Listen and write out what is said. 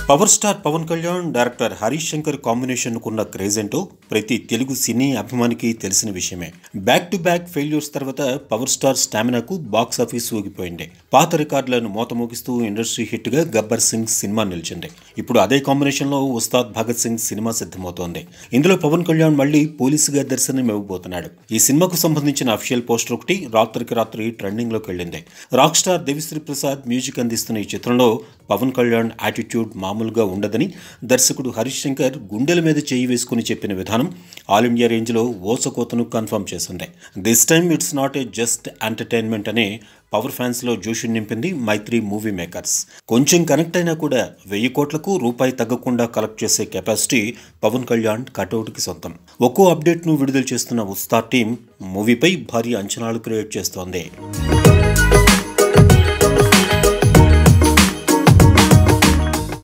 power star Pawan Kalyan director Harish Shankar combination కున్న craze ఏంటో ప్రతి తెలుగు సినీ అభిమానికి తెలిసిన విషయమే బ్యాక్ టు బ్యాక్ ఫెయిల్యూర్స్ తర్వాత పవర్ స్టార్ స్టామినాకు బాక్స్ ఆఫీస్ ఊగిపోయింది పాత రికార్డులను మోతమోగిస్తూ ఇండస్ట్రీ హిట్ గా గబ్బర్ సింగ్ సినిమా నిలిచింది ఇప్పుడు అదే కాంబినేషన్ లో ఉస్తాద్ భగత్ సింగ్ సినిమా సిద్ధమవుతోంది ఇందులో పవన్ కళ్యాణ్ మళ్ళీ పోలీసుగా దర్శనం ఇవ్వబోతున్నాడు ఈ సినిమాకు సంబంధించిన అఫిషియల్ పోస్టర్ ఒకటి రాత్రికి రాత్రి ట్రెండింగ్ లోకి వెళ్ళింది rock star Devi Sri Prasad music అందిస్తున్న ఈ చిత్రంలో పవన్ కళ్యాణ్ యాటిట్యూడ్ మామూలుగా ఉండదని దర్శకుడు హరీష్ శంకర్ గుండెల మీద చేయి వేసుకుని చెప్పిన విధానం ఆల్ ఇండియా రేంజ్లో ఓసకోతను కన్ఫర్మ్ చేసింది this time it's not a just entertainment అనే పవర్ ఫ్యాన్స్లో జోషుని నింపింది మైత్రి మూవీ మేకర్స్ కొంచెం కనెక్ట్ అయినా కూడా వెయ్యి కోట్లకు రూపాయి తగ్గకుండా కలెక్ట్ చేసే కెపాసిటీ పవన్ కళ్యాణ్ కటౌట్కి సొంతం ఒక్కో అప్డేట్ను విడుదల చేస్తున్న ఉస్తార్ టీం మూవీపై భారీ అంచనాలు క్రియేట్ చేస్తోంది